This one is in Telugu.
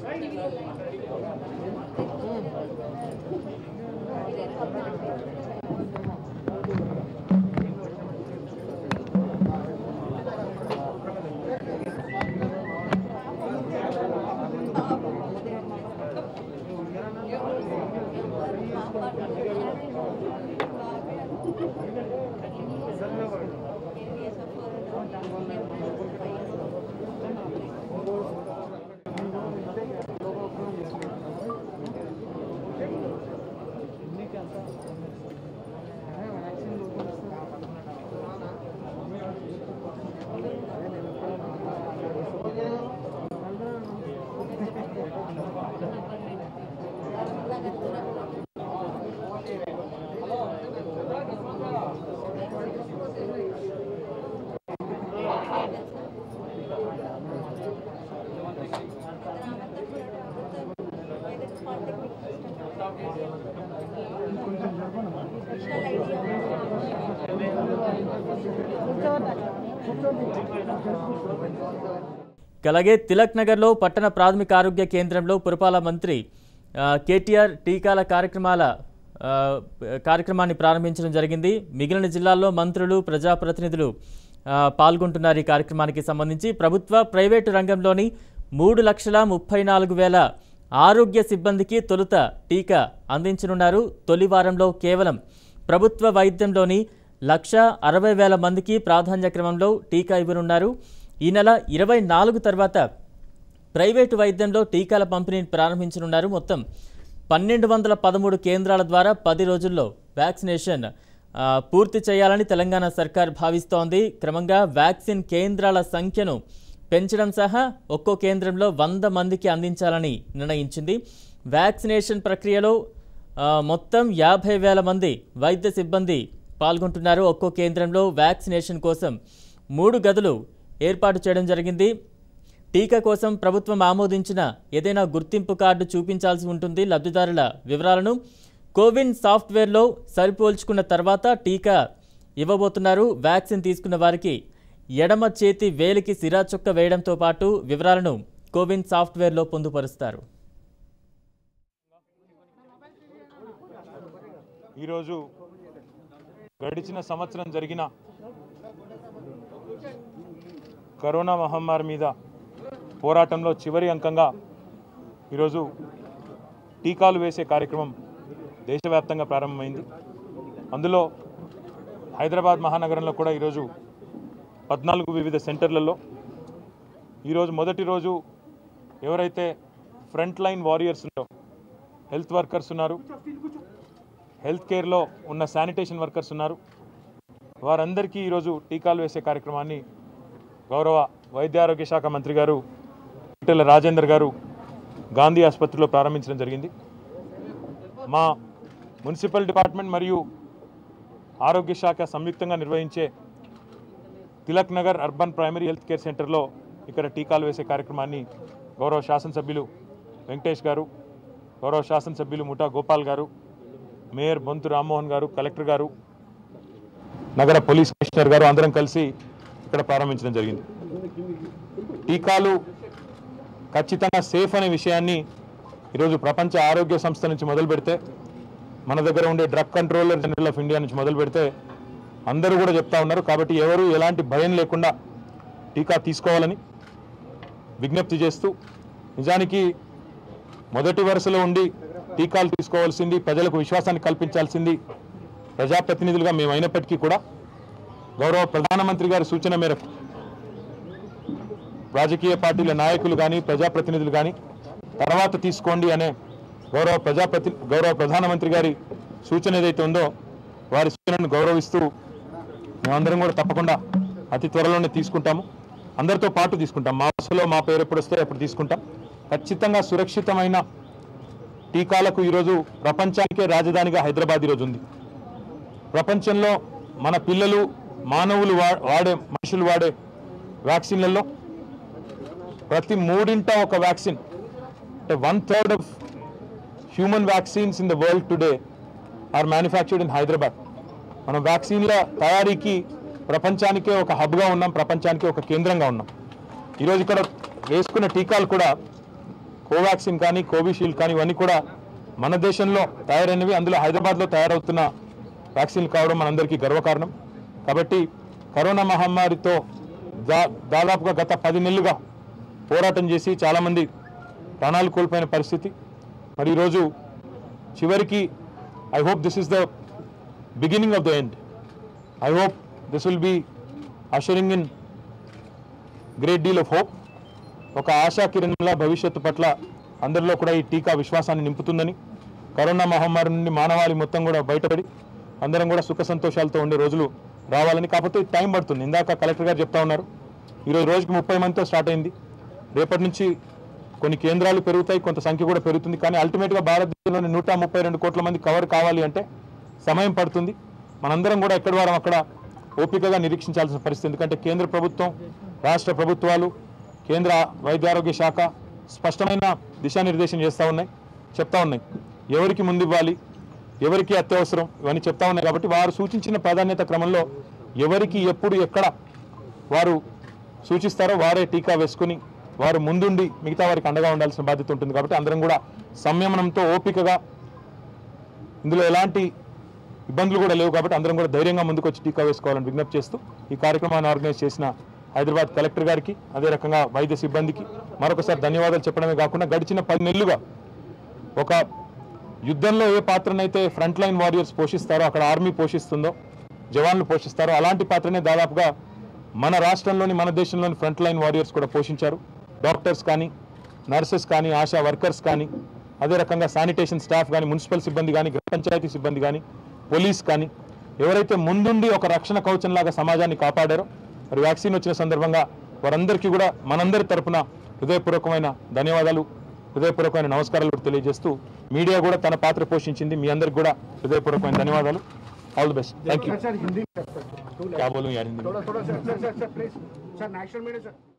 అలాగే తిలక్ నగర్లో పట్టణ ప్రాథమిక ఆరోగ్య కేంద్రంలో పురపాలక మంత్రి ఆ, కేటీఆర్ టీకాల కార్యక్రమాల ఆ, కార్యక్రమాన్ని ప్రారంభించడం జరిగింది మిగిలిన జిల్లాల్లో మంత్రులు ప్రజాప్రతినిధులు ఆ, పాల్గొంటున్నారు ఈ కార్యక్రమానికి సంబంధించి ప్రభుత్వ ప్రైవేటు రంగంలోని మూడు లక్షల ముప్పై నాలుగు వేల ఆరోగ్య సిబ్బందికి తొలుత టీకా అందించనున్నారు తొలి వారంలో కేవలం ప్రభుత్వ వైద్యంలోని లక్ష అరవై వేల మందికి ప్రాధాన్య క్రమంలో టీకా ఇవ్వనున్నారు ఈ నెల ఇరవై నాలుగు తర్వాత ప్రైవేటు వైద్యంలో టీకాల పంపిణీని ప్రారంభించనున్నారు మొత్తం పన్నెండు వందల పదమూడు కేంద్రాల ద్వారా పది రోజుల్లో వ్యాక్సినేషన్ ఆ, పూర్తి చేయాలని తెలంగాణ సర్కార్ భావిస్తోంది క్రమంగా వ్యాక్సిన్ కేంద్రాల సంఖ్యను పెంచడం సహా ఒక్కో కేంద్రంలో వంద మందికి అందించాలని నిర్ణయించింది వ్యాక్సినేషన్ ప్రక్రియలో ఆ, మొత్తం యాభై వేల మంది వైద్య సిబ్బంది పాల్గొంటున్నారు ఒక్కో కేంద్రంలో వ్యాక్సినేషన్ కోసం మూడు గదులు ఏర్పాటు చేయడం జరిగింది టీకా కోసం ప్రభుత్వం ఆమోదించిన ఏదైనా గుర్తింపు కార్డు చూపించాల్సి ఉంటుంది లబ్ధిదారుల వివరాలను కోవిన్ సాఫ్ట్వేర్లో సరిపోల్చుకున్న తర్వాత టీకా ఇవ్వబోతున్నారు వ్యాక్సిన్ తీసుకున్న వారికి ఎడమ చేతి వేలికి సిరా చుక్క వేయడంతో పాటు వివరాలను కోవిన్ సాఫ్ట్వేర్లో పొందుపరుస్తారు ఈరోజు గడిచిన సంవత్సరం జరిగిన కరోనా మహమ్మారి మీద పోరాటంలో చివరి అంకంగా ఈరోజు టీకాలు వేసే కార్యక్రమం దేశవ్యాప్తంగా ప్రారంభమైంది అందులో హైదరాబాద్ మహానగరంలో కూడా ఈరోజు పద్నాలుగు వివిధ సెంటర్లలో ఈరోజు మొదటి రోజు ఎవరైతే ఫ్రంట్ లైన్ వారియర్స్ ఉన్నారో హెల్త్ వర్కర్స్ ఉన్నారు హెల్త్ కేర్లో ఉన్న శానిటేషన్ వర్కర్స్ ఉన్నారు వారందరికీ ఈరోజు టీకాలు వేసే కార్యక్రమాన్ని గౌరవ వైద్య ఆరోగ్య శాఖ మంత్రి గారు ఈటెల రాజేందర్ గారు గాంధీ ఆసుపత్రిలో ప్రారంభించడం జరిగింది మా మున్సిపల్ డిపార్ట్మెంట్ మరియు ఆరోగ్య శాఖ సంయుక్తంగా నిర్వహించే Tilak Nagar urban primary health care సెంటర్లో ఇక్కడ టీకాలు వేసే కార్యక్రమాన్ని గౌరవ శాసనసభ్యులు వెంకటేష్ గారు గౌరవ శాసనసభ్యులు ముఠా గోపాల్ గారు మేయర్ బొంతు రామ్మోహన్ గారు కలెక్టర్ గారు నగర పోలీస్ కమిషనర్ గారు అందరం కలిసి ఇక్కడ ప్రారంభించడం జరిగింది టీకాలు ఖచ్చితంగా సేఫ్ అనే విషయాన్ని ఈరోజు ప్రపంచ ఆరోగ్య సంస్థ నుంచి మొదలు పెడితే మన దగ్గర ఉండే drug controller general of India నుంచి మొదలు పెడితే అందరూ కూడా చెప్తా ఉన్నారు కాబట్టి ఎవరు ఎలాంటి భయం లేకుండా టీకా తీసుకోవాలని విజ్ఞప్తి చేస్తూ నిజానికి మొదటి వరుసలో ఉండి టీకాలు తీసుకోవాల్సింది ప్రజలకు విశ్వాసాన్ని కల్పించాల్సింది ప్రజాప్రతినిధులుగా మేము అయినప్పటికీ కూడా గౌరవ ప్రధానమంత్రి గారి సూచన మేరకు రాజకీయ పార్టీల నాయకులు కానీ ప్రజాప్రతినిధులు కానీ తర్వాత తీసుకోండి అనే గౌరవ ప్రజాప్రతి గౌరవ ప్రధానమంత్రి గారి సూచన ఏదైతే ఉందో వారి సూచనను గౌరవిస్తూ మేమందరం కూడా తప్పకుండా అతి త్వరలోనే తీసుకుంటాము అందరితో పాటు తీసుకుంటాం మా బస్సులో మా పేరు ఎప్పుడు వస్తే అప్పుడు తీసుకుంటాం ఖచ్చితంగా సురక్షితమైన టీకాలకు ఈరోజు ప్రపంచానికే రాజధానిగా హైదరాబాద్ ఈరోజు ఉంది ప్రపంచంలో మన పిల్లలు మానవులు వా- వాడే మనుషులు వాడే వ్యాక్సిన్లలో ప్రతి మూడింట ఒక వ్యాక్సిన్ అంటే one third of human vaccines in the world today are manufactured in Hyderabad మనం వ్యాక్సిన్ల తయారీకి ప్రపంచానికే ఒక హబ్గా ఉన్నాం ప్రపంచానికే ఒక కేంద్రంగా ఉన్నాం ఈరోజు ఇక్కడ వేసుకున్న టీకాలు కూడా కోవాక్సిన్ కానీ కోవిషీల్డ్ కానీ ఇవన్నీ కూడా మన దేశంలో తయారైనవి అందులో హైదరాబాద్లో తయారవుతున్న వ్యాక్సిన్లు కావడం మనందరికీ గర్వకారణం కాబట్టి కరోనా మహమ్మారితో దా దాదాపుగా గత పది నెలలుగా పోరాటం చేసి చాలామంది ప్రాణాలు కోల్పోయిన పరిస్థితి మరి ఈరోజు చివరికి I hope this is the beginning of the end I hope this will be ushering in great deal of hope ఒక ఆశా కిరణంలా భవిష్యత్తు పట్ల అందరిలో కూడా ఈ టీకా విశ్వాసాన్ని నింపుతుందని కరోనా మహమ్మారి నుండి మానవాళి మొత్తం కూడా బయటపడి అందరం కూడా సుఖ సంతోషాలతో ఉండే రోజులు రావాలని కాకపోతే టైం పడుతుంది ఇందాక కలెక్టర్ గారు చెప్తా ఉన్నారు ఈరోజు రోజుకి ముప్పై మందితో స్టార్ట్ అయింది రేపటి నుంచి కొన్ని కేంద్రాలు పెరుగుతాయి కొంత సంఖ్య కూడా పెరుగుతుంది కానీ అల్టిమేట్గా భారతదేశంలోని నూట ముప్పై రెండు కోట్ల మంది కవర్ కావాలి అంటే సమయం పడుతుంది మనందరం కూడా ఎక్కడి వారం అక్కడ ఓపికగా నిరీక్షించాల్సిన పరిస్థితి ఎందుకంటే కేంద్ర ప్రభుత్వం రాష్ట్ర ప్రభుత్వాలు కేంద్ర వైద్య ఆరోగ్య శాఖ స్పష్టమైన దిశానిర్దేశం చేస్తూ ఉన్నాయి చెప్తా ఉన్నాయి ఎవరికి ముందు ఇవ్వాలి ఎవరికి అత్యవసరం ఇవన్నీ చెప్తా ఉన్నాయి కాబట్టి వారు సూచించిన ప్రాధాన్యత క్రమంలో ఎవరికి ఎప్పుడు ఎక్కడ వారు సూచిస్తారో వారే టీకా వేసుకుని వారు ముందుండి మిగతా వారికి అండగా ఉండాల్సిన బాధ్యత ఉంటుంది కాబట్టి అందరం కూడా సంయమనంతో ఓపికగా ఇందులో ఎలాంటి ఇబ్బందులు కూడా లేవు కాబట్టి అందరం కూడా ధైర్యంగా ముందుకు వచ్చి టీకా వేసుకోవాలని విజ్ఞప్తి చేస్తూ ఈ కార్యక్రమాన్ని ఆర్గనైజ్ చేసిన హైదరాబాద్ కలెక్టర్ గారికి అదే రకంగా వైద్య సిబ్బందికి మరొకసారి ధన్యవాదాలు చెప్పడమే కాకుండా గడిచిన పది నెలలుగా ఒక యుద్ధంలో ఏ పాత్రనైతే ఫ్రంట్ లైన్ వారియర్స్ పోషిస్తారో అక్కడ ఆర్మీ పోషిస్తుందో జవాన్లు పోషిస్తారో అలాంటి పాత్రనే దాదాపుగా మన రాష్ట్రంలోని మన దేశంలోని ఫ్రంట్ లైన్ వారియర్స్ కూడా పోషించారు డాక్టర్స్ కానీ నర్సెస్ కానీ ఆశా వర్కర్స్ కానీ అదే రకంగా శానిటేషన్ స్టాఫ్ కానీ మున్సిపల్ సిబ్బంది కానీ గ్రామ పంచాయతీ సిబ్బంది కానీ పోలీస్ కానీ ఎవరైతే ముందుండి ఒక రక్షణ కవచంలాగా సమాజాన్ని కాపాడారో మరి వ్యాక్సిన్ వచ్చిన సందర్భంగా వారందరికీ కూడా మనందరి తరపున హృదయపూర్వకమైన ధన్యవాదాలు హృదయపూర్వకమైన నమస్కారాలు కూడా తెలియజేస్తూ మీడియా కూడా తన పాత్ర పోషించింది మీ అందరికి కూడా హృదయపూర్వకమైన ధన్యవాదాలు all the best thank you sir Hindi में कर सकते हो। क्या बोलूं यार हिंदी में थोड़ा थोड़ा sir sir sir sir please sir national media sir